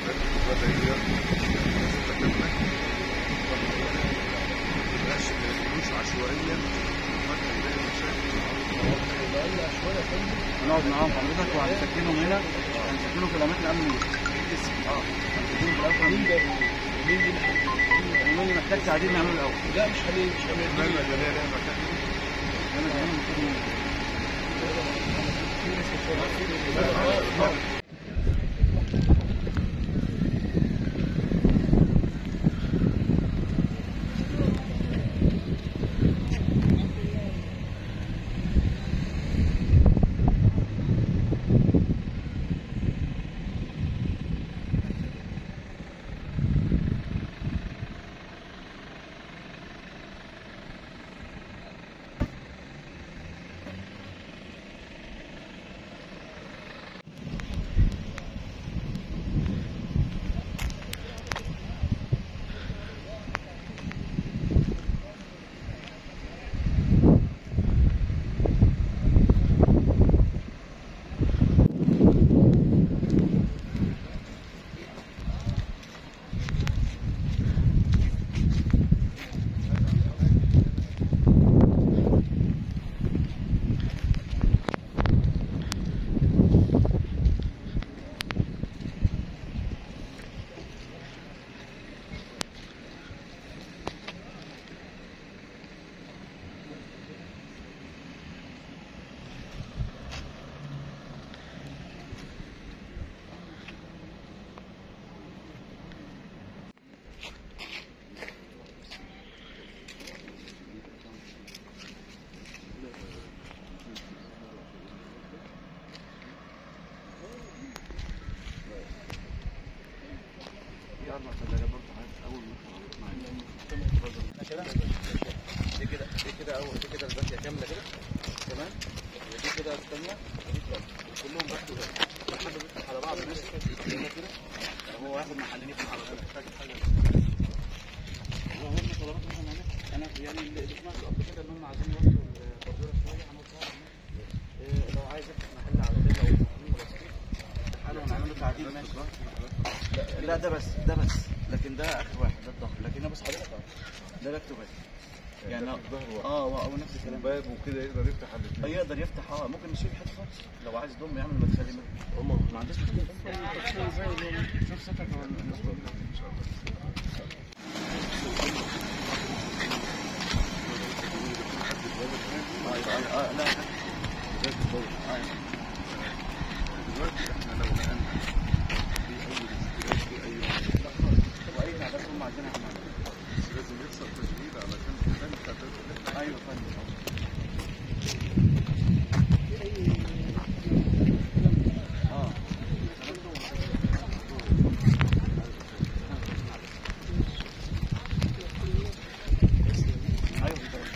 هنقعد معاهم حضرتك وهنسكنهم هنا هنسكنهم في الاماكن الامن اه هنسكنهم في الاول مين ده مين مين اللي محتاج تعديل نعمله الاول لا مش هنعمل مش هنعمل دي كده دي كده اول دي كده الباقيه كامله كده تمام ودي كده الثانيه ودي الثالثه كلهم راحوا كده احنا بنفتح على بعض الناس كده كده هو واحد محلين يفتح على بعض محتاج حاجه هو هم طلبات مثلا هناك انا يعني اللي سمعته قبل كده ان هم عايزين يوصلوا البردوره شويه عملوا إيه لو عايز يفتح محل على كده او محل بلاستيك حاله ونعمل له تعديل ماشي لا- لا ده بس ده بس لكن ده اخر واحد ده الظهر لكن انا بس حضرتك أهو. ده باك تو باك يعني اه هو هو نفس الكلام باب وكده يقدر يفتح على اه الاثنين يقدر يفتح اه ممكن نشيل حته خالص لو عايز ضم يعمل مدخلي هم ما عندوش مشكله شوف ستك هو الناس كلها ان شاء الله آه، آه، آه، لا لا. آه. دلوقتي احنا لو نقلنا في اي اشتراك في اي طب اي تعداد هم عايزينها احنا بس لازم يحصل تشغيل علشان تخلي التعداد ايوه فندم اه ايوه بالظبط.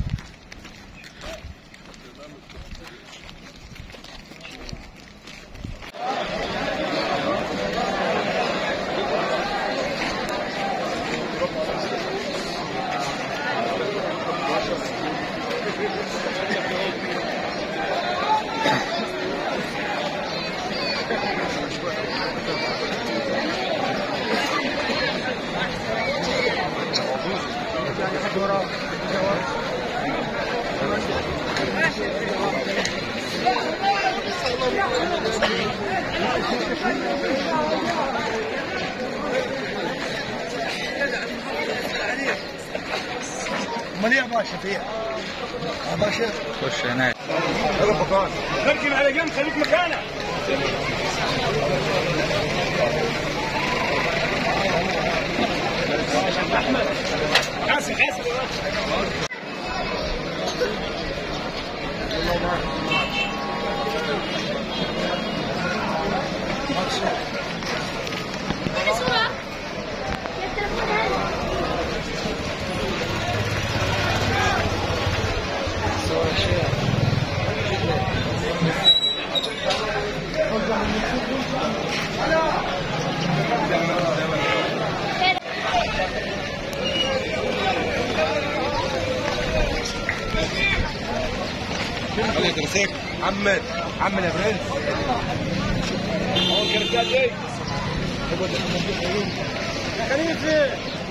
امال ايه يا باشا فيها؟ يا باشا خش هناك اركن على جنب خليك مكانك حاسب حاسب صورة يا التليفون هذا محمد محمد يا برنس هو الكرتات ايه؟ خليفه